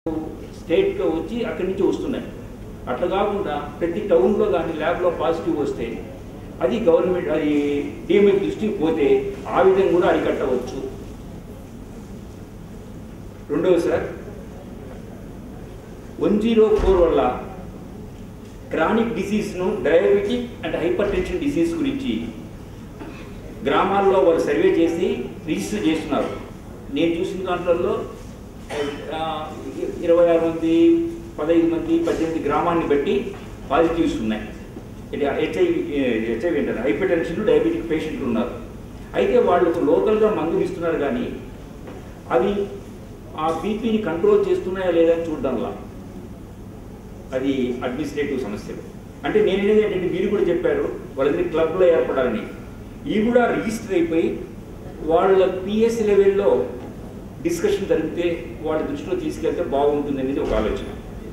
స్టేట్గా వచ్చి అక్కడి నుంచి వస్తున్నాయి అట్లా కాకుండా ప్రతి టౌన్లో కానీ ల్యాబ్లో పాజిటివ్ వస్తే అది గవర్నమెంట్ అది డిఎంఎఫ్ దృష్టికి పోతే ఆ విధంగా కూడా అరికట్టవచ్చు రెండవది సార్ వన్ జీరో ఫోర్ వల్ల క్రానిక్ డిసీజ్ను diabetic and hypertension disease గురించి గ్రామాల్లో వాళ్ళు సర్వే చేసి రిజిస్టర్ చేస్తున్నారు నేను చూసిన దాంట్లో ఆ, ఇరవై ఆరు మంది పదహైదు మంది పద్దెనిమిది గ్రామాన్ని బట్టి పాజిటివ్స్ ఉన్నాయి ఇది హెచ్ఐవి హెచ్ఐవి అంటారు హైపర్ టెన్షన్ డయాబెటిక్ పేషెంట్లు ఉన్నారు అయితే వాళ్ళకు లోకల్గా మందులు ఇస్తున్నారు కానీ అవి ఆ బీపీని కంట్రోల్ చేస్తున్నాయా లేదా అని చూడడంలా అది అడ్మినిస్ట్రేటివ్ సమస్యలు అంటే నేను అనేది ఏంటంటే మీరు కూడా చెప్పారు వాళ్ళందరి క్లబ్లో ఏర్పడాలని ఇవి కూడా రిజిస్టర్ అయిపోయి వాళ్ళ పిఎస్ లెవెల్లో డిస్కషన్ జరిగితే వాళ్ళ దృష్టిలో తీసుకెళ్తే బాగుంటుంది అనేది ఒక ఆలోచన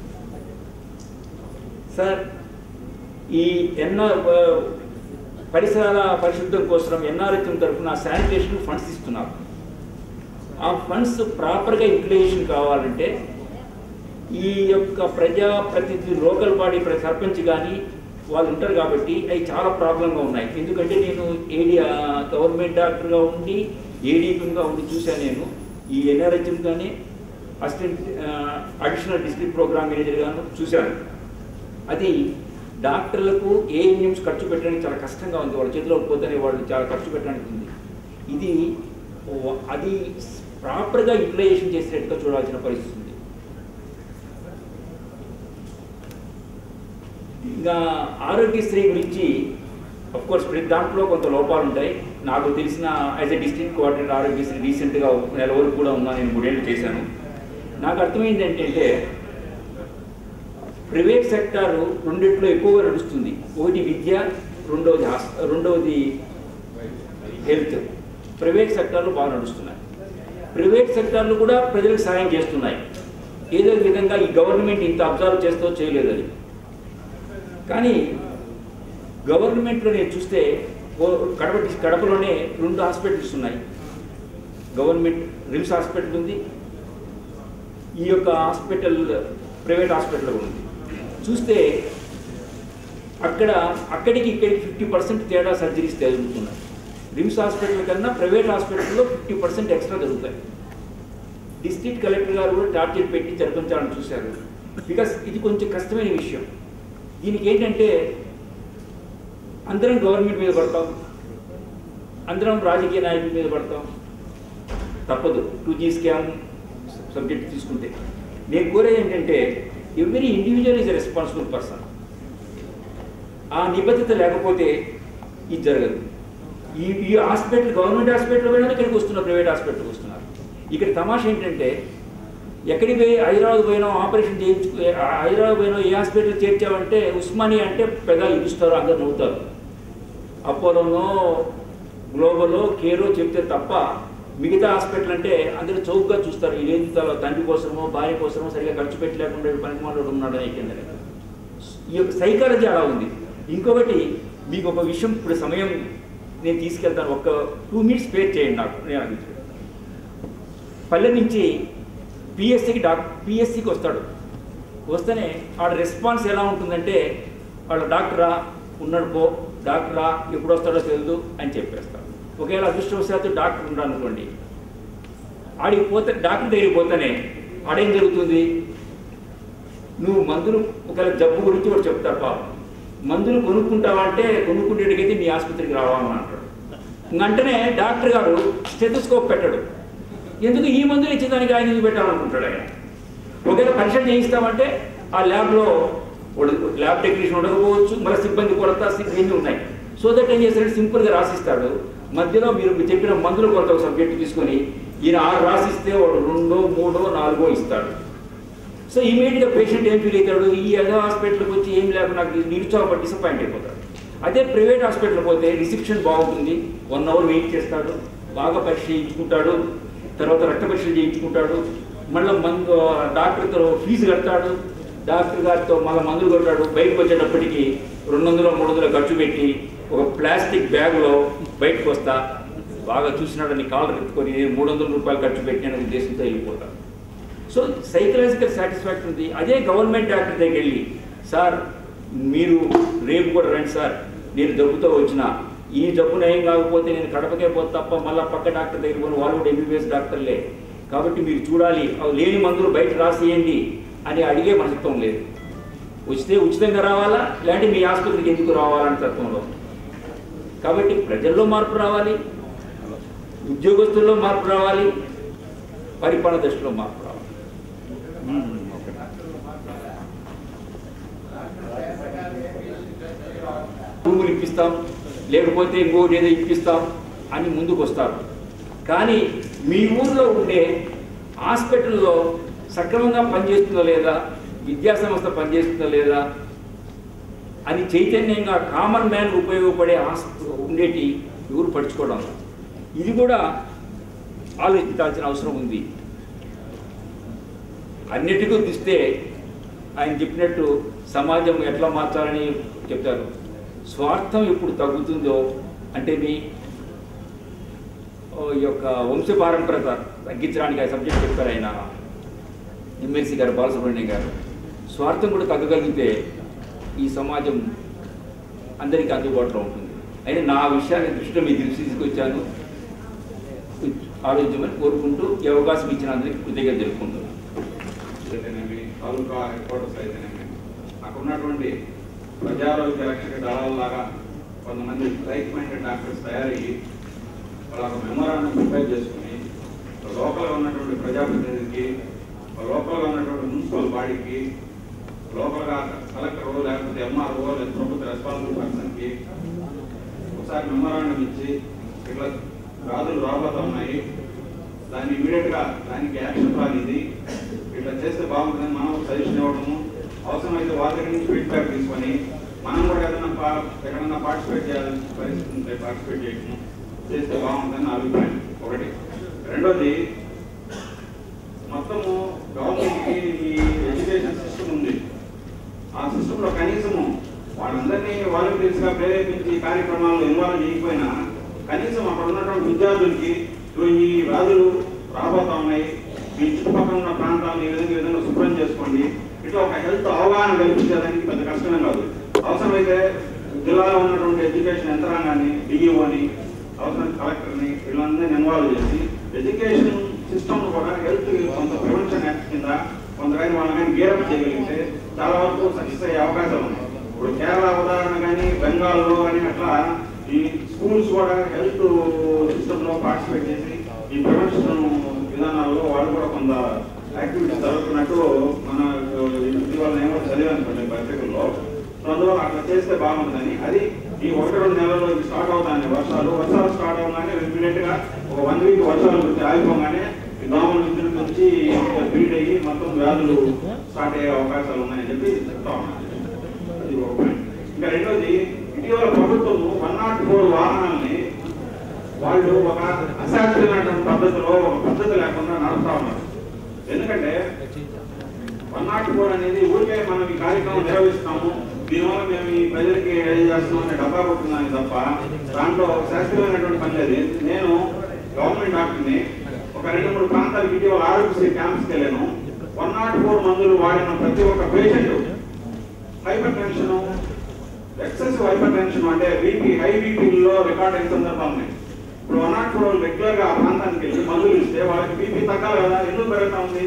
సార్ ఈ ఎన్ఆర్ పరిసరాల పరిశుద్ధం కోసం ఎన్ఆర్హెచ్ఎం తరఫున శానిటేషన్ ఫండ్స్ ఇస్తున్నారు ఆ ఫండ్స్ ప్రాపర్గా యూటిలైజేషన్ కావాలంటే ఈ యొక్క ప్రజా ప్రతినిధి లోకల్ బాడీ ప్ర- సర్పంచ్ కానీ వాళ్ళు ఉంటారు కాబట్టి అవి చాలా ప్రాబ్లంగా ఉన్నాయి ఎందుకంటే నేను ఏడి గవర్నమెంట్ డాక్టర్గా ఉండి ఏడీపీగా ఉండి చూశాను నేను ఈ ఎన్ఆర్హెచ్ఎం కానీ assistant additional district programme manager గాను చూశాను అది డాక్టర్లకు ఏఎన్ఎంస్ ఖర్చు పెట్టడానికి చాలా కష్టంగా ఉంది వాళ్ళ చేతిలో పోతేనే వాళ్ళు చాలా ఖర్చు పెట్టడానికి ఉంది ఇది ఓ- అది ప్రాపర్గా యూటిలైజేషన్ చేసేట్టుగా చూడాల్సిన పరిస్థితి ఉంది ఇంకా ఆరోగ్యశ్రీ గురించి కోర్స్ ప్రతి దాంట్లో కొంత లోపాలు ఉంటాయి నాకు తెలిసిన as a district coordinator Aarogyasri రీసెంట్గా ఒక నెల వరకు కూడా ఉన్నా నేను మూడేళ్ళు చేశాను నాకు అర్థమైంది ఏంటంటే ప్రైవేట్ సెక్టార్ రెండిట్లో ఎక్కువగా నడుస్తుంది ఒకటి విద్య రెండవది హాస్ రెండవది హెల్త్ ప్రైవేట్ సెక్టార్లు బాగా నడుస్తున్నాయి ప్రైవేట్ సెక్టార్లు కూడా ప్రజలకు సాయం చేస్తున్నాయి ఏదో ఒక విధంగా ఈ గవర్నమెంట్ ఇంత అబ్జర్వ్ చేస్తో చేయలేదు అది కానీ గవర్నమెంట్లో నేను చూస్తే ఓ- కడప డిస్- కడపలోనే రెండు హాస్పిటల్స్ ఉన్నాయి గవర్నమెంట్ రిమ్స్ హాస్పిటల్ ఉంది ఈ యొక్క హాస్పిటల్ ప్రైవేట్ హాస్పిటల్ ఉంది చూస్తే అక్కడ అక్కడికి ఇక్కడికి ఫిఫ్టీ పర్సెంట్ తేడా సర్జరీస్ జరుగుతున్నాయి రిమ్స్ హాస్పిటల్ కన్నా ప్రైవేట్ హాస్పిటల్లో ఫిఫ్టీ పర్సెంట్ ఎక్స్ట్రా జరుగుతాయి డిస్ట్రిక్ట్ కలెక్టర్ గారు కూడా టార్గెట్ పెట్టి జరిపించాలని చూశారు బికాస్ ఇది కొంచెం కష్టమైన విషయం దీనికి ఏంటంటే అందరం గవర్నమెంట్ మీద పడతాం అందరం రాజకీయ నాయకుల మీద పడతాం తప్పదు టూ జీ స్కామ్ సబ్జెక్ట్ తీసుకుంటే నేను కోరేది ఏంటంటే every individual is responsible person ఆ నిబద్ధత లేకపోతే ఇది జరగదు ఈ ఈ హాస్పిటల్ గవర్నమెంట్ హాస్పిటల్ పోయినా ఇక్కడికి వస్తున్నారు ప్రైవేట్ హాస్పిటల్కి వస్తున్నారు ఇక్కడ తమాష ఏంటంటే ఎక్కడికి పోయి హైదరాబాద్ పోయినా ఆపరేషన్ చేయించు హైదరాబాద్ పోయినా ఏ హాస్పిటల్ చేర్చావంటే ఉస్మానియా అంటే పెద్ద ఇరుస్తారు అందరు నవ్వుతారు అపోలోనో గ్లోబలో కేరో చెప్తే తప్ప మిగతా హాస్పిటల్ అంటే అందరూ చౌకగా చూస్తారు ఇదేంటి తల తండ్రి కోసమో భార్య కోసమో సరిగా ఖర్చు పెట్టలేకుండా పనికి మాట్లాడు ఉన్నాడు అని కింద ఈ యొక్క సైకాలజీ అలా ఉంది ఇంకొకటి మీకు ఒక విషయం ఇప్పుడు సమయం నేను తీసుకెళ్తాను ఒక టూ మినిట్స్ స్పేర్ చేయండి నాకు నేను అడుగుతాను. పల్లె నుంచి పిఎస్సికి డాక్ పిఎస్సికి వస్తాడు వస్తేనే ఆడ రెస్పాన్స్ ఎలా ఉంటుందంటే వాళ్ళ డాక్టరా ఉన్నాడు పో డాక్టరా ఎప్పుడు వస్తాడో తెలియదు అని చెప్పేస్తాడు ఒకవేళ అదృష్టవశాత్తు డాక్టర్ ఉన్నాడు అనుకోండి ఆడికి పోతే డాక్టర్ దగ్గరికి పోతేనే ఆడేం జరుగుతుంది నువ్వు మందులు ఒకవేళ జబ్బు గురించి వాడు చెప్తాడు పాపం మందులు కొనుక్కుంటావా అంటే కొనుక్కుంటేటికైతే మీ ఆసుపత్రికి రావాలని అంటాడు వెంటనే డాక్టర్ గారు స్టెథోస్కోప్ పెట్టాడు ఎందుకు ఈ మందులు ఇచ్చేదానికి ఆయన ఎందుకు పెట్టాలనుకుంటాడు ఆయన ఒకవేళ పరీక్ష చేయిస్తామంటే ఆ ల్యాబ్లో వాడు ల్యాబ్ టెక్నీషియన్ ఉండకపోవచ్చు మళ్ళీ సిబ్బంది కొరత ఇవన్నీ ఉన్నాయి సో దట్ ఏం చేస్తాడు సింపుల్గా రాసిస్తాడు మధ్యలో మీరు మీరు చెప్పిన మందుల కొరత ఒక సబ్జెక్ట్ తీసుకొని ఈయన ఆరు రాసిస్తే వాడు రెండో మూడో నాలుగో ఇస్తాడు సో ఇమీడియట్గా పేషెంట్ ఏం ఫీల్ అవుతాడు ఈ ఏదో హాస్పిటల్కి వచ్చి ఏం లేకుండా నాకు నిరుత్సాహపడి డిసప్పాయింట్ అయిపోతాడు అదే ప్రైవేట్ హాస్పిటల్కి పోతే రిసెప్షన్ బాగుంటుంది వన్ అవర్ వెయిట్ చేస్తాడు బాగా పరీక్ష చేయించుకుంటాడు తర్వాత రక్త పరీక్షలు చేయించుకుంటాడు మళ్ళీ మందు డాక్టర్తో ఫీజు కడతాడు డాక్టర్ గారితో మళ్ళీ మందులు కొట్టాడు బయటకు వచ్చేటప్పటికి రెండు వందలు మూడు వందలు ఖర్చు పెట్టి ఒక ప్లాస్టిక్ బ్యాగ్లో బయటకు వస్తా బాగా చూసినాడని కాలర్ ఎత్తుకొని మూడు వందల రూపాయలు ఖర్చు పెట్టిన ఉద్దేశంతో వెళ్ళిపోతాడు సో సైకలాజికల్ సాటిస్ఫాక్షన్ ఉంది అదే గవర్నమెంట్ డాక్టర్ దగ్గరికి వెళ్ళి సార్ మీరు రేపు కూడా రండి సార్ నేను జబ్బుతో వచ్చిన ఈ జబ్బు నయం కాకపోతే నేను కడపకే పోతే తప్ప మళ్ళీ పక్క డాక్టర్ దగ్గర పోను వాళ్ళు కూడా ఎంబీబీఎస్ డాక్టర్లే కాబట్టి మీరు చూడాలి అవి లేని మందులు బయట రాసేయండి అని అడిగే మనస్తత్వం లేదు వస్తే ఉచితంగా రావాలా లేదంటే మీ ఆసుపత్రికి ఎందుకు రావాలని తత్వంలో కాబట్టి ప్రజల్లో మార్పు రావాలి ఉద్యోగస్తుల్లో మార్పు రావాలి పరిపాలన దశలో మార్పు రావాలి భూములు ఇప్పిస్తాం లేకపోతే ఇంకోటి ఏదో ఇప్పిస్తాం అని ముందుకు వస్తారు కానీ మీ ఊర్లో ఉండే హాస్పిటల్లో సక్రమంగా పనిచేస్తుందా లేదా విద్యా సంస్థ పనిచేస్తుందా లేదా అని చైతన్యంగా కామన్ మ్యాన్ ఉపయోగపడే ఆస్ ఉండేటి ఎవరు పడుచుకోవడం ఇది కూడా ఆలోచించాల్సిన అవసరం ఉంది అన్నిటికీ తీస్తే ఆయన చెప్పినట్టు సమాజం ఎట్లా మార్చాలని చెప్తారు స్వార్థం ఎప్పుడు తగ్గుతుందో అంటే మీ ఓ, ఈ యొక్క వంశ పారంపరత తగ్గించడానికి ఆ సబ్జెక్ట్ చెప్పారు ఆయన ఎమ్మెల్సీ గారు బాలసుబ్రహ్మణ్యం గారు స్వార్థం కూడా తగ్గగలిగితే ఈ సమాజం అందరికీ అందుబాటులో ఉంటుంది అయినా నా విషయాన్ని దృష్టిలో మీ దృష్టి తీసుకొచ్చాను ఆలోచించమని కోరుకుంటూ ఈ అవకాశం ఇచ్చిన అందరికీ కృతజ్ఞత తెలుపుకుంటున్నాను అయితేనేమి తాలూకా హెడ్ క్వార్టర్స్ అయితేనేమి అక్కడ ఉన్నటువంటి ప్రజారోగ్య రక్షక దళాలలాగా కొంతమంది లైక్ మైండెడ్ డాక్టర్స్ తయారయ్యి వాళ్ళ ఒక మెమోరాన్ని ప్రిపేర్ చేసుకుని లోకల్గా ఉన్నటువంటి ప్రజాప్రతినిధికి లోకల్గా ఉన్నటువంటి మున్సిపల్ బాడీకి లోకల్గా కలెక్టర్ లేకపోతే ఎంఆర్ఓ లేదా ప్రభుత్వ రెస్పాన్సిబుల్ పర్సన్కి ఒకసారి మెమోరాండం ఇచ్చి ఇట్లా వ్యాధులు రాబోతా ఉన్నాయి దాన్ని ఇమీడియట్ గా దానికి యాక్షన్ ప్లాన్ ఇది ఇట్లా చేస్తే బాగుంటుందని మనం సజెషన్ ఇవ్వడము అవసరమైతే వాళ్ళ దగ్గర నుంచి ఫీడ్బ్యాక్ తీసుకొని మనం కూడా ఏదైనా పా- ఎక్కడైనా పార్టిసిపేట్ చేయాల్సిన పరిస్థితి ఉంటే పార్టిసిపేట్ చేయడము చేస్తే బాగుంటుందని నా అభిప్రాయం ఒకటి రెండోది మొత్తము గవర్నమెంట్కి ఈ ఎడ్యుకేషన్ సిస్టమ్ ఉంది ఆ సిస్టంలో కనీసము వాళ్ళందరినీ వాలంటీర్స్ గా ప్రేరేపించి ఈ కార్యక్రమాల్లో ఇన్వాల్వ్ చేయకపోయినా కనీసం అక్కడ ఉన్నటువంటి విద్యార్థులకి ఇదిగో ఈ వ్యాధులు రాబోతా ఉన్నాయి మీ చుట్టుపక్కల ఉన్న ప్రాంతాలను ఈ విధంగా ఈ విధంగా శుభ్రం చేసుకోండి ఇట్లా ఒక హెల్త్ అవగాహన కల్పించేదానికి పెద్ద కష్టమే కాదు అవసరమైతే జిల్లాలో ఉన్నటువంటి ఎడ్యుకేషన్ యంత్రాంగాన్ని డిఈఓని అవసరం కలెక్టర్ని వీళ్ళందరినీ ఇన్వాల్వ్ చేసి ఎడ్యుకేషన్ సిస్టమ్ కూడా హెల్త్ కొంత ప్రివెన్షన్ యాక్ట్ కింద కొంతకాని వాళ్ళని కానీ గేరప్ చేయగలిగితే చాలా వరకు సక్సెస్ అయ్యే అవకాశాలు ఉన్నాయి ఇప్పుడు కేరళ ఉదాహరణ కానీ బెంగాల్లో కానీ అట్లా ఈ స్కూల్స్ కూడా హెల్త్ సిస్టమ్ లో పార్టిసిపేట్ చేసి ఈ ప్రివెన్షన్ విధానాల్లో వాళ్ళు కూడా కొంత యాక్టివిటీస్ జరుగుతున్నట్టు మన ఇటీవల నేను కూడా చదివాను కొన్ని పత్రికల్లో సో అందువల్ల అట్లా చేస్తే బాగుంటుందని అది ఈ ఒకటి రెండు నెలల్లో ఇది స్టార్ట్ అవుతాయి వర్షాలు వర్షాలు స్టార్ట్ అవగానే ఇమీడియట్ గా ఒక వన్ వీక్ వర్షాలు గురించి ఆగిపోగానే ఈ దోమల విద్యుత్ నుంచి బీడ్ అయ్యి మొత్తం వ్యాధులు స్టార్ట్ అయ్యే అవకాశాలు ఉన్నాయని చెప్పి చెప్తా ఉన్నాను అది ఒక పాయింట్. ఇంకా రెండోది ఇటీవల ప్రభుత్వం వన్ నాట్ ఫోర్ వాహనాలని వాళ్ళు ఒక అశాస్త్రీయమైనటువంటి పద్ధతిలో ఒక పద్ధతి లేకుండా నడుపుతా ఉన్నారు ఎందుకంటే వన్ నాట్ ఫోర్ అనేది ఊరికే మనం ఈ కార్యక్రమం నిర్వహిస్తాము దీనివల్ల మేము ఈ ప్రజలకి ఏం చేస్తున్నాం అనే డబ్బా కొడుతున్నాను తప్ప దాంట్లో ఒక శాస్త్రీయమైనటువంటి పని లేదు నేను గవర్నమెంట్ డాక్టర్ని ఒక రెండు మూడు ప్రాంతాలకు ఇటీవల ఆరోగ్యశ్రీ క్యాంప్స్కి వెళ్ళాను వన్ నాట్ ఫోర్ మందులు వాడిన ప్రతి ఒక్క patient hypertension excessive hypertension అంటే బీపీ హై బీపీలో రికార్డ్ అయిన సందర్భాలు ఉన్నాయి ఇప్పుడు వన్ నాట్ ఫోర్ రెగ్యులర్ గా ఆ ప్రాంతానికి వెళ్ళి మందులు ఇస్తే వాళ్ళకి బీపీ తగ్గాలి కదా ఎందుకు పెరుగుతా ఉంది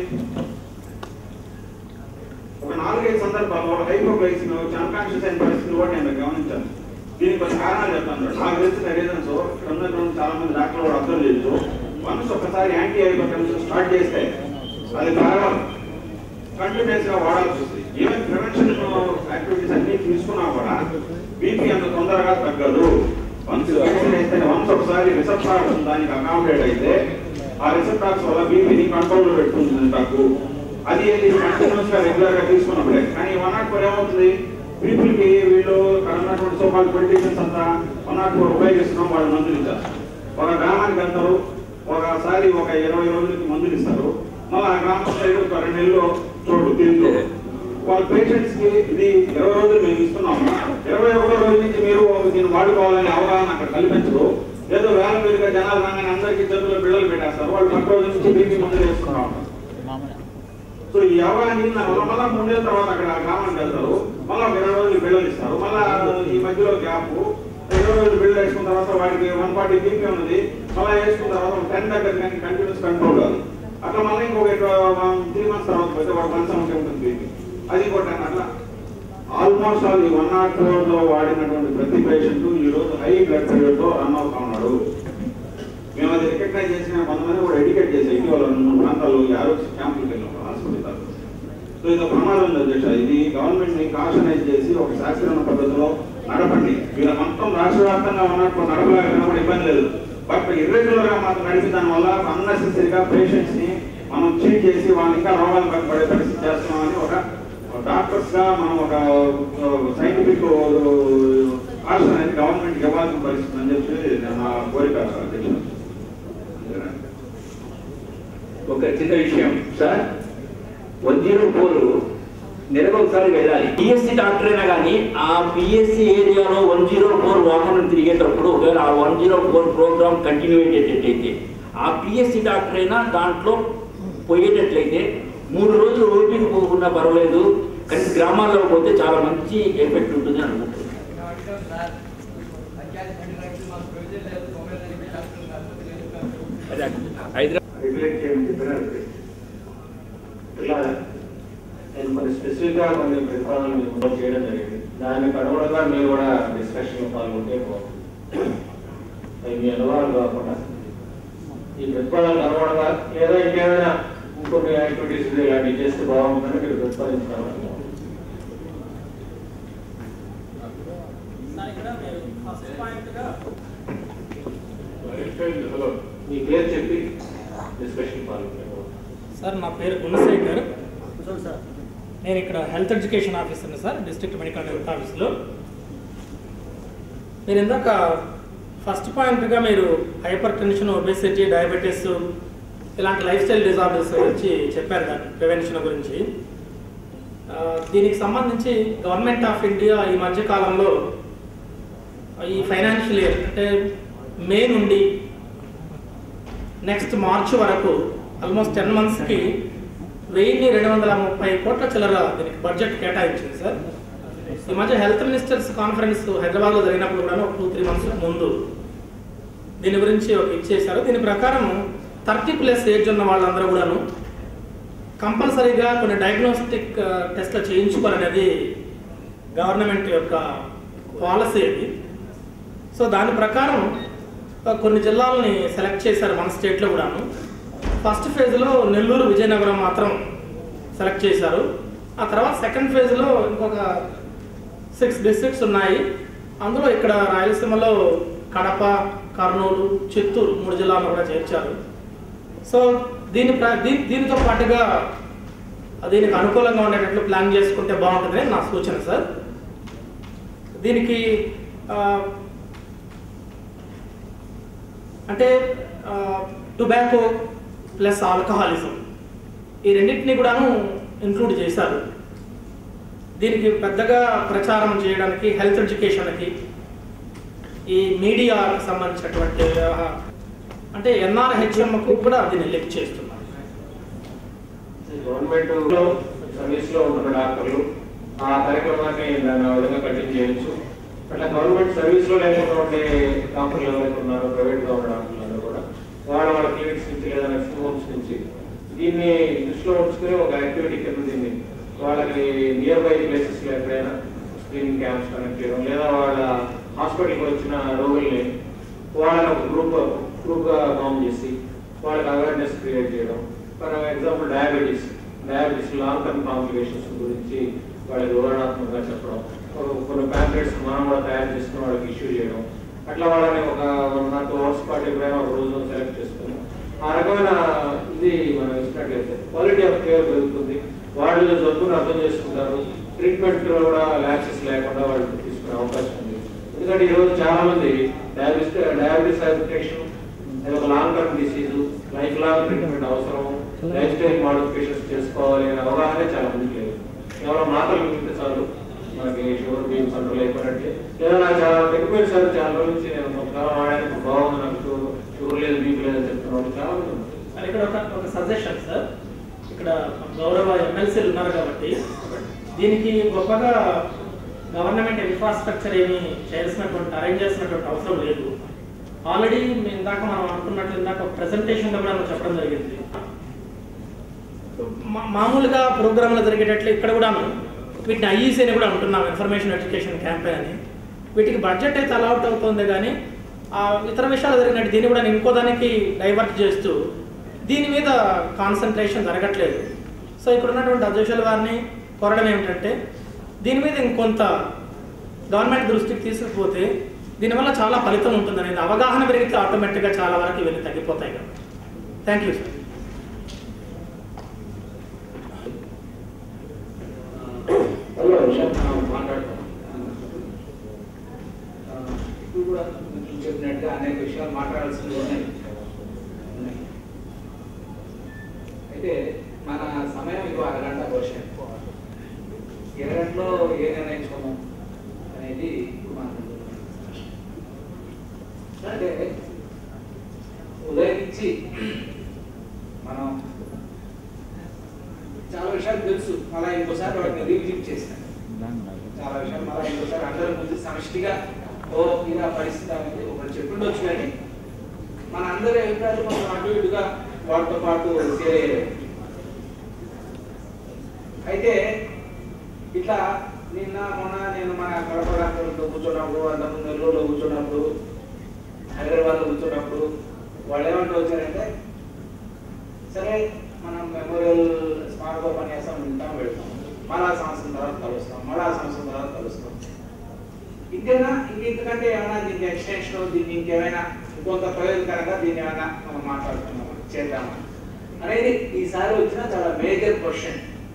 ఒక నాలుగైదు సందర్భాల్లో హైపోగ్లైసిన్ వచ్చి అన్కాన్షియస్ అయిన పరిస్థితులు కూడా నేను గమనించాను దీనికి కొన్ని కారణాలు చెప్తాను నాకు తెలిసిన రీజన్స్ ఇక్కడ ఉన్నటువంటి చాలా మంది డాక్టర్లు కూడా అర్థం చేయొచ్చు వన్స్ ఒకసారి యాంటీ హైపోటెన్షన్ స్టార్ట్ చేస్తే అది బాగా కంటిన్యూస్ గా వాడాల్సి వస్తుంది ఈవెన్ ప్రివెన్షన్ యాక్టివిటీస్ అన్ని తీసుకున్నా కూడా బీపీ అంత తొందరగా తగ్గదు వన్స్ అయితే వన్స్ ఒకసారి రిసెప్టార్స్ దానికి అకామిడేట్ అయితే ఆ రిసెప్టార్స్ వల్ల బీపీని కంట్రోల్ లో పెట్టుకుంటుంది నాకు అది కంటిన్యూస్ గా రెగ్యులర్ గా తీసుకున్నప్పుడే కానీ వన్ నాట్ ఫోర్ ఏమవుతుంది పీపుల్ కి వీళ్ళు ఇక్కడ ఉన్నటువంటి సోకాల్ పొలిటీషియన్స్ అంతా వన్ నాట్ ఫోర్ ఉపయోగిస్తున్నాం వాళ్ళు మందులు ఇచ్చారు ఒక గ్రామానికి వెళ్తారు ఒకసారి ఒక ఇరవై రోజులకి మందులు ఇస్తారు మళ్ళీ ఆ గ్రామం సైడ్ ఒక రెండు నెలలు చూడు తింటూ వాళ్ళ పేషెంట్స్ కి ఇది ఇరవై రోజులు మేము ఇస్తున్నాము ఇరవై ఒకటో రోజు నుంచి మీరు దీన్ని వాడుకోవాలని అవగాహన అక్కడ కల్పించరు ఏదో వేల వేలుగా జనాలు రాగానే అందరికీ చేతుల్లో బిళ్ళలు పెట్టేస్తారు వాళ్ళు పక్క రోజు నుంచి బీపీ మందులు వేసుకున్నా ఉంటారు సో ఈ అవగాహన వల్ల మళ్ళీ మూడేళ్ళ తర్వాత అక్కడ గ్రామానికి వెళ్తారు మళ్ళీ ఒక ఇరవై రోజులు బిళ్ళలు ఇస్తారు మళ్ళీ ఈ మధ్యలో గ్యాప్ ఇరవై రోజులు బిల్లు వేసుకున్న తర్వాత వాడికి వన్ ఫార్టీ బీపీ ఉన్నది మళ్ళీ వేసుకున్న తర్వాత టెన్ దగ్గర కానీ కంటిన్యూస్ కంట్రోల్ కాదు అట్లా మళ్ళీ ఇంకొక త్రీ మంత్స్ తర్వాత పోతే వాడు వన్ సెవెంటీ ఉంటుంది బీపీ అది ఇంకోటి అట్లా ఆల్మోస్ట్ ఆల్ ఈ వన్ నాట్ లో వాడినటువంటి ప్రతి పేషెంట్ ఈ రోజు హై బ్లడ్ ప్రెషర్ తో రన్ అవుతా ఉన్నాడు మేము అది రికగ్నైజ్ చేసిన కొంతమంది కూడా ఎడ్యుకేట్ చేసాం ఇటీవల రెండు మూడు ప్రాంతాల్లో ఈ ఆరోగ్య క్యాంపులకు వెళ్ళినాం హాస్పిటల్ సో ఇది ఒక ప్రమాదం ఉంది అధ్యక్ష ఇది గవర్నమెంట్ ని కాషనైజ్ చేసి ఒక శాస్త్రీయ పద్ధతిలో నడపండి వీళ్ళ మొత్తం రాష్ట్ర వ్యాప్తంగా ఉన్నట్టు నడపలేకపోయినా కూడా ఇబ్బంది లేదు బట్ ఇర్రెగ్యులర్ గా మాత్రం నడిపి దాని వల్ల అన్నెసెసరీగా పేషెంట్స్ ని మనం చీట్ చేసి వాళ్ళని ఇంకా రోగాలు పడే పరిస్థితి చేస్తున్నామని ఒక డాక్టర్స్ గా మనం ఒక సైంటిఫిక్ కాషన్ అనేది గవర్నమెంట్ ఇవ్వాల్సిన పరిస్థితి అని చెప్పి నా కోరిక అధ్యక్ష ఒక చిన్న విషయం సార్ వన్ జీరో ఫోర్ నెలకు ఒకసారి వెళ్ళాలి పిఎస్సి డాక్టర్ అయినా కానీ ఆ పిఎస్సి ఏరియాలో వన్ జీరో ఫోర్ వాహనం తిరిగేటప్పుడు ఒకవేళ ఆ one zero four programme continue అయ్యేటట్టయితే ఆ పిఎస్సి డాక్టర్ అయినా దాంట్లో పోయేటట్లయితే మూడు రోజులు ఓపిక పోకుండా పర్వాలేదు కానీ గ్రామాల్లో పోతే చాలా మంచి ఎఫెక్ట్ ఉంటుంది అనుకుంటున్నాను అదే హైదరాబాద్ రెగ్యులేట్ చేయమని చెప్పినారు ఇలా నేను కొన్ని స్పెసిఫిక్గా కొన్ని ప్రతిపాదనలు మీకు నోట్ చేయడం జరిగింది దానికి అనుగుణంగా మీరు కూడా డిస్కషన్లో పాల్గొంటే బాగుంటుంది అవి మీ అనుభవాలు కాకుండా ఈ ప్రతిపాదనకు అనుగుణంగా లేదా ఇంకేమైనా ఇంకొన్ని యాక్టివిటీస్ ఇలాంటివి చేస్తే బాగుంటుందని మీరు ప్రతిపాదించాలి సార్ ఇక్కడ మీరు ఫస్ట్ పాయింట్గా హలో మీ పేరు చెప్పి డిస్కషన్ పాల్గొంటే బాగుంటుంది సార్ నా పేరు గుణశేఖర్ నేను ఇక్కడ హెల్త్ ఎడ్యుకేషన్ ఆఫీసర్ని సార్ డిస్ట్రిక్ట్ మెడికల్ హెల్త్ ఆఫీస్లో మీరు ఇందాక ఫస్ట్ పాయింట్గా మీరు హైపర్ టెన్షన్ ఒబెసిటీ డయాబెటీస్ ఇలాంటి లైఫ్ స్టైల్ డిజార్డర్స్ గురించి చెప్పారు దాని ప్రివెన్షన్ గురించి ఆ, దీనికి సంబంధించి గవర్నమెంట్ ఆఫ్ ఇండియా ఈ మధ్య కాలంలో ఈ ఫైనాన్షియల్ ఇయర్ అంటే మే నుండి నెక్స్ట్ మార్చ్ వరకు ఆల్మోస్ట్ టెన్ మంత్స్కి వెయ్యి రెండు వందల ముప్పై కోట్ల చిల్లర దీనికి బడ్జెట్ కేటాయించింది సార్ ఈ మధ్య హెల్త్ మినిస్టర్స్ కాన్ఫరెన్స్ హైదరాబాద్లో జరిగినప్పుడు కూడా ఒక టూ త్రీ మంత్స్ ముందు దీని గురించి ఒక ఇచ్చేశారు దీని ప్రకారం థర్టీ ప్లస్ ఏజ్ ఉన్న వాళ్ళందరూ కూడాను కంపల్సరీగా కొన్ని డయాగ్నోస్టిక్ టెస్ట్లు చేయించుకోవాలనేది గవర్నమెంట్ యొక్క పాలసీ అది సో దాని ప్రకారం ఆ, కొన్ని జిల్లాలని సెలెక్ట్ చేశారు మన స్టేట్లో కూడాను ఫస్ట్ ఫేజ్లో నెల్లూరు విజయనగరం మాత్రం సెలెక్ట్ చేశారు ఆ తర్వాత సెకండ్ ఫేజ్లో ఇంకొక సిక్స్ డిస్ట్రిక్ట్స్ ఉన్నాయి అందులో ఇక్కడ రాయలసీమలో కడప కర్నూలు చిత్తూరు మూడు జిల్లాలను కూడా చేర్చారు సో దీని ప్ర దీ- దీనితో పాటుగా దీనికి అనుకూలంగా ఉండేటట్లు ప్లాన్ చేసుకుంటే బాగుంటుందని నా సూచన సార్ దీనికి ఆ, అంటే టొబాకో ప్లస్ ఆల్కహాలిజం ఈ రెండింటిని కూడాను ఇంక్లూడ్ చేశారు దీనికి పెద్దగా ప్రచారం చేయడానికి హెల్త్ ఎడ్యుకేషన్కి ఈ మీడియాకి సంబంధించినటువంటి ఆ, అంటే ఎన్ఆర్హెచ్ఎంకు కూడా దీన్ని లింక్ చేస్తున్నారు గవర్నమెంట్ లో సర్వీస్ లో ఉంటున్న డాక్టర్లు ఆ కార్యక్రమాన్ని దాన్ని ఆ విధంగా కంటిన్యూ చేయొచ్చు అట్లా గవర్నమెంట్ సర్వీస్ లో లేకుండా ఉండే డాక్టర్లు ఎవరైతే ఉన్నారో ప్రైవేట్ గా ఉన్న డాక్టర్లు అందరూ కూడా వాళ్ళ వాళ్ళ క్లినిక్స్ నుంచి లేదా నర్సింగ్ హోమ్స్ నుంచి దీన్ని దృష్టిలో ఉంచుకుని ఒక యాక్టివిటీ కింద దీన్ని వాళ్ళకి నియర్ బై ప్లేసెస్ లో ఎక్కడైనా స్క్రీనింగ్ క్యాంప్స్ కనెక్ట్ చేయడం లేదా వాళ్ళ హాస్పిటల్కి వచ్చిన రోగుల్ని వాళ్ళని ఒక గ్రూప్ గ్రూప్ గా ఫామ్ చేసి వాళ్ళకి అవేర్నెస్ క్రియేట్ చేయడం for example diabetes diabetes long term complications గురించి వాళ్ళకి వివరణాత్మకంగా చెప్పడం ఒక- కొన్ని ప్యాంప్లెట్స్ మనం కూడా తయారు చేసుకుని వాళ్ళకి ఇష్యూ చేయడం అట్లా వాళ్ళని ఒక వన్ ఆర్ టూ అవర్స్ పాటు ఎప్పుడైనా ఒక రోజు సెలెక్ట్ చేసుకుని ఆ రకమైన ఇది మనం ఇచ్చినట్లయితే క్వాలిటీ ఆఫ్ కేర్ పెరుగుతుంది వాళ్ళు జబ్బును అర్థం చేసుకుంటారు ట్రీట్మెంట్ కూడా ల్యాక్సెస్ లేకుండా వాళ్ళు తీసుకునే అవకాశం ఉంది ఎందుకంటే ఈరోజు చాలా మంది డయాబెటీస్ డయాబెటీస్ హైపర్టెన్షన్ అది ఒక long term disease lifelong treatment అవసరం లైఫ్ స్టైల్ మోడిఫికేషన్స్ చేసుకోవాలి అనే అవగాహన చాలా మందికి లేదు కేవలం మాటలు వింటే చాలు మనకి షుగర్ బీమ్ కంట్రోల్ అయిపోయినట్టే లేదా నాకు చాలా తగ్గిపోయిన సార్ చాలా రోజుల నుంచి నేను కొంతకాలం వాడాను బాగుంది నాకు షుగర్ షుగర్ లేదు బీపీ లేదు అని చెప్తున్నాను చాలా మంది ఉన్నారు. మరి ఇక్కడ ఒక ఒక సజెషన్ సార్ ఇక్కడ గౌరవ ఎమ్మెల్సీలు ఉన్నారు కాబట్టి దీనికి గొప్పగా గవర్నమెంట్ ఇన్ఫ్రాస్ట్రక్చర్ ఏమి చేయాల్సినటువంటి అరేంజ్ చేసినటువంటి అవసరం లేదు ఆల్రెడీ ఇందాక మనం అనుకున్నట్లు ఇందాక ఒక ప్రెజెంటేషన్లో కూడా మనం చెప్పడం జరిగింది మా- మామూలుగా ప్రోగ్రాంలు జరిగేటట్లు ఇక్కడ కూడా వీటిని ఐఈసీ అని కూడా అంటున్నాం ఇన్ఫర్మేషన్ ఎడ్యుకేషన్ క్యాంపెయిన్ అని వీటికి బడ్జెట్ అయితే అలౌట్ అవుతుంది కానీ ఆ ఇతర విషయాలు జరిగినట్టు దీన్ని కూడా ఇంకో దానికి డైవర్ట్ చేస్తూ దీని మీద కాన్సన్ట్రేషన్ జరగట్లేదు సో ఇక్కడ ఉన్నటువంటి అధ్యక్షుల వారిని కోరడం ఏమిటంటే దీని మీద ఇంకొంత గవర్నమెంట్ దృష్టికి తీసుకుపోతే దీనివల్ల చాలా ఫలితం ఉంటుంది అనేది అవగాహన పెరిగితే ఆటోమేటిక్గా చాలా వరకు ఇవన్నీ తగ్గిపోతాయి కదా థ్యాంక్ యూ సార్ హలో విషయం మనం మాట్లాడతాం ఆ, ఇప్పుడు కూడా మీరు చెప్పినట్టుగా అనేక విషయాలు మాట్లాడాల్సినవి ఉన్నాయి ఉన్నాయి. అయితే మన సమయం ఇంకో అరగంట క్వశ్చన్ ఎరగంటలో ఏ నిర్ణయించుకున్నాం అనేది ఇప్పుడు మనం అంటే ఉదయం నుంచి మనం చాలా విషయాలు తెలుసు మళ్ళీ ఇంకోసారి వాటిని రివిజిట్ చేస్తాను చాలా విషయాలు మళ్ళీ ఇంకోసారి అందరం ముందు సమిష్టిగా ఓ ఇలా పరిస్థితి అనేది ఒకటి చెప్పుండొచ్చు కానీ మన అందరి అభిప్రాయాలు కొంచెం అటు ఇటుగా వాటితో పాటు షేర్ అయ్యాయి అయితే ఇట్లా నిన్న మొన్న నేను మన కడప డాక్టర్లతో కూర్చున్నప్పుడు అంతకుముందు నెల్లూరులో కూర్చున్నప్పుడు హైదరాబాద్లో కూర్చున్నప్పుడు వాళ్ళు ఏమంటూ వచ్చారంటే సరే మనం మెమోరియల్ స్మారకోపన్యాసం వింటాం వెళ్తాం మళ్ళా సంవత్సరం తర్వాత కలుస్తాం మళ్ళా సంవత్సరం తర్వాత కలుస్తాం ఇంతేనా ఇంక ఇంతకంటే ఏమైనా దీనికి ఎక్స్టెన్షన్ దీన్ని ఇంకేమైనా ఇంకొంత ప్రయోజనకరంగా దీన్ని ఏమైనా మనం మాట్లాడుతున్నామా చేద్దామా అనేది ఈసారి వచ్చిన చాలా మేజర్ క్వశ్చన్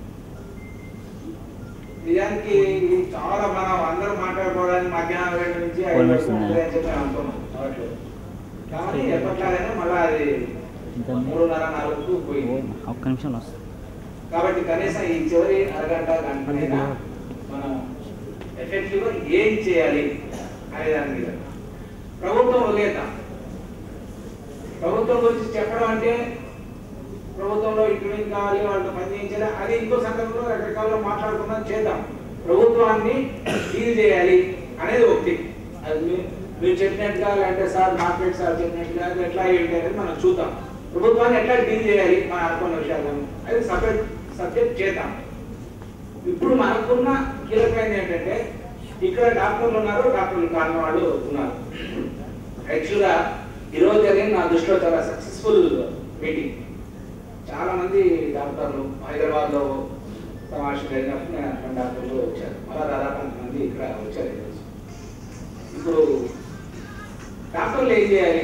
నిజానికి ఇది చాలా మనం అందరూ మాట్లాడుకోవడానికి మధ్యాహ్నం వేళ నుంచి ఐదు వరకు ఉంటుంది అని చెప్పి అనుకున్నాం అప్పట్లో. కానీ ఎప్పట్లాగానే మళ్ళీ అది మూడున్నర నాలుగుకు పోయింది ఒక్క నిమిషం వస్తుంది కాబట్టి కనీసం ఈ చివరి అరగంట గంటనైనా మనం ఎఫెక్టివ్ గా ఏం చేయాలి అనే దాని మీద ప్రభుత్వం వదిలేద్దాం ప్రభుత్వం గురించి చెప్పడం అంటే ప్రభుత్వంలో ఇంక్రిమెంట్ కావాలి వాళ్ళతో పని చేయించాలి అది ఇంకో సందర్భంలో రకరకాలుగా మాట్లాడుకుందాం చేద్దాం ప్రభుత్వాన్ని డీల్ చేయాలి అనేది ఒకటి అది మీ- మీరు చెప్పినట్టుగా లేదంటే సార్ మార్కెట్ సార్ చెప్పినట్టుగా అది ఎట్లా ఏంటి అనేది మనం చూద్దాం ప్రభుత్వాన్ని ఎట్లా డీల్ చేయాలి మనం అనుకున్న విషయాలను అది సపరేట్ సబ్జెక్ట్ చేద్దాం ఇప్పుడు మనకున్న కీలకమైనది ఏంటంటే ఇక్కడ డాక్టర్లు ఉన్నారు డాక్టర్లు కాని వాళ్ళు ఉన్నారు యాక్చువల్గా ఈరోజు జరిగిన నా దృష్టిలో చాలా సక్సెస్ఫుల్ మీటింగ్ చాలా మంది డాక్టర్లు హైదరాబాద్ లో సమావేశం జరిగినప్పుడు నేను అక్కడ డాక్టర్లు వచ్చారు మళ్ళా దాదాపు మంది ఇక్కడ వచ్చారు ఈరోజు. ఇప్పుడు డాక్టర్లు ఏం చేయాలి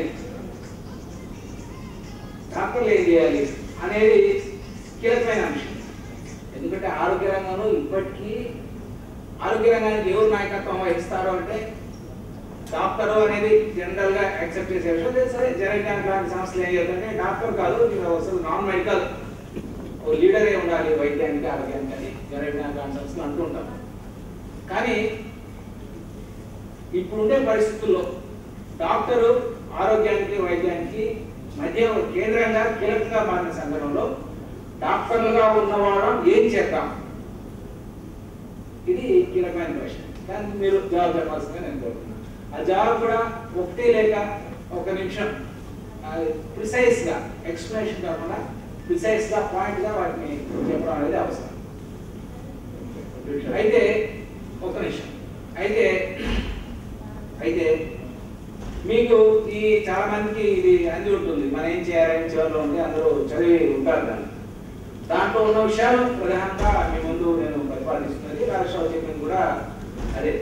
డాక్టర్లు ఏం చేయాలి అనేది కీలకమైన అంశం ఎందుకంటే ఆరోగ్య రంగంలో ఇప్పటికీ ఆరోగ్య రంగానికి ఎవరు నాయకత్వం వహిస్తారు అంటే డాక్టర్ అనేది జనరల్ గా యాక్సెప్ట్ చేసే విషయం లేదు సరే జనరల్ లాంటి సంస్థలు ఏం చేద్దంటే డాక్టర్ కాదు మీరు అసలు నాన్ మెడికల్ ఓ లీడరే ఉండాలి వైద్యానికి ఆరోగ్యానికి అని జనరల్ లాంటి సంస్థలు అంటుంటాం కానీ ఇప్పుడుండే పరిస్థితుల్లో డాక్టరు ఆరోగ్యానికి వైద్యానికి మధ్య ఒక కేంద్రంగా కీలకంగా మారిన సందర్భంలో డాక్టర్లుగా ఉన్నవాళ్ళం ఏం చేద్దాం ఇది కీలకమైన ప్రశ్న కానీ మీరు జవాబు చెప్పాల్సిందే నేను కోరుతున్నాను ఆ జవాబు కూడా ఒకటి లేక ఒక నిమిషం ప్రిసైజ్ గా ఎక్స్ప్లెనేషన్ కాకుండా ప్రిసైజ్ గా పాయింట్ గా వాటిని చెప్పడం అనేది అవసరం అయితే ఒక నిమిషం అయితే అయితే మీకు ఈ చాలా మందికి ఇది అంది ఉంటుంది మనం ఏం చేయాలని చివరిలో ఉంది అందరూ చదివి ఉంటారు దాన్ని దాంట్లో ఉన్న విషయాలు ప్రధానంగా మీ ముందు నేను ప్రతిపాదిస్తున్నది రాష్ట్ర చెప్పింది కూడా అదే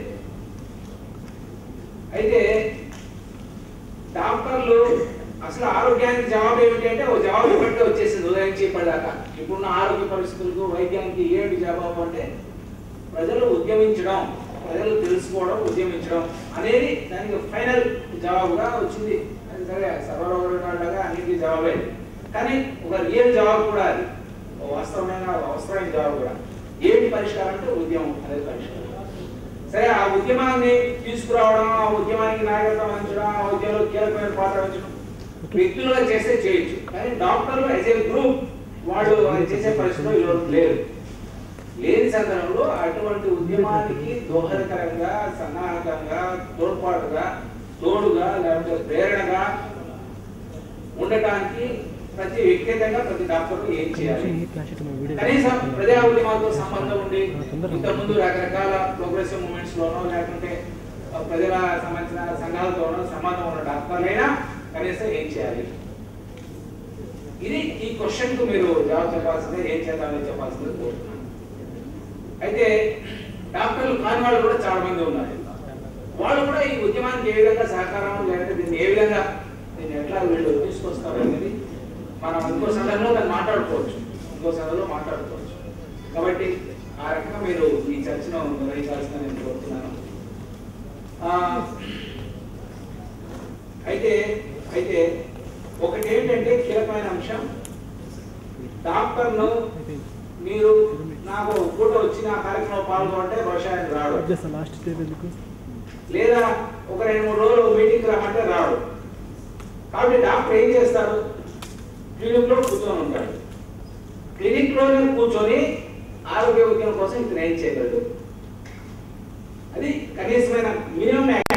అయితే డాక్టర్లు అసలు ఆరోగ్యానికి జవాబు ఏమిటి అంటే ఓ జవాబు ఇప్పటికే వచ్చేసింది ఉదయం నుంచి ఇప్పటిదాకా ఇప్పుడున్న ఆరోగ్య పరిస్థితులకు వైద్యానికి ఏంటి జవాబు అంటే ప్రజలు ఉద్యమించడం ప్రజలు తెలుసుకోవడం ఉద్యమించడం అనేది దానికి ఫైనల్ జవాబుగా వచ్చింది అది సరే సర్వరోగంగా అన్నిటికీ జవాబే కానీ ఒక రియల్ జవాబు కూడా అది ఓ వాస్తవమైన అవసరమైన జవాబు కూడా ఏంటి పరిష్కారం అంటే ఉద్యమం అనేది పరిష్కారం సరే ఆ ఉద్యమాన్ని తీసుకురావడం ఆ ఉద్యమానికి నాయకత్వం వహించడం ఆ ఉద్యమంలో కీలకమైన పాత్ర వహించడం వ్యక్తులుగా చేస్తే చేయొచ్చు కానీ డాక్టర్లు యాజ్ ఏ గ్రూప్ వాళ్ళు అది చేసే పరిస్థితిలో ఈరోజు లేరు లేని సందర్భంలో అటువంటి ఉద్యమానికి దోహదకరంగా సన్నాహకంగా తోడ్పాటుగా తోడుగా లేకపోతే ప్రేరణగా ఉండటానికి ప్రతి వ్యక్తిగతంగా ప్రతి డాక్టర్ ఏం చేయాలి కనీసం ప్రజా ఉద్యమాలతో సంబంధం ఉండి ఇంతకుముందు రకరకాల ప్రోగ్రెసివ్ మూమెంట్స్ లోనో లేకుంటే ఆ, ప్రజల సంబంధించిన సంఘాలతోనో సంబంధం ఉన్న డాక్టర్లైనా కనీసం ఏం చేయాలి ఇది ఈ క్వశ్చన్ కు మీరు జవాబు చెప్పాల్సిందే ఏం చేద్దామని చెప్పాల్సింది కోరుతున్నాను అయితే డాక్టర్లు కాని వాళ్ళు కూడా చాలా మంది ఉన్నారు వాళ్ళు కూడా ఈ ఉద్యమానికి ఏ విధంగా సహకారం లేదంటే దీన్ని ఏ విధంగా దీన్ని ఎట్లా వీళ్ళు తీసుకొస్తారు అనేది మనం ఇంకో సందర్భంలో దాన్ని మాట్లాడుకోవచ్చు ఇంకో సందర్భంలో మాట్లాడుకోవచ్చు కాబట్టి ఆ రకంగా మీరు ఈ చర్చను నిర్వహించాల్సిన నేను కోరుతున్నాను ఆ, అయితే అయితే ఒకటి ఏంటంటే కీలకమైన అంశం డాక్టర్ను మీరు నాకు ఫోటో వచ్చి నా కార్యక్రమం పాల్గొంటే బహుశా ఆయన రాడు లాస్ట్ స్టేజ్ ఎందుకు లేదా ఒక రెండు మూడు రోజులు మీటింగ్ రమ్మంటే రాడు కాబట్టి డాక్టర్ ఏం చేస్తాడు క్లినిక్ లో కూర్చొని ఉంటాడు క్లినిక్ లోనే కూర్చొని ఆరోగ్య ఉద్యమం కోసం ఇతను ఏం చేయగలడు అది కనీసమైన మినిమం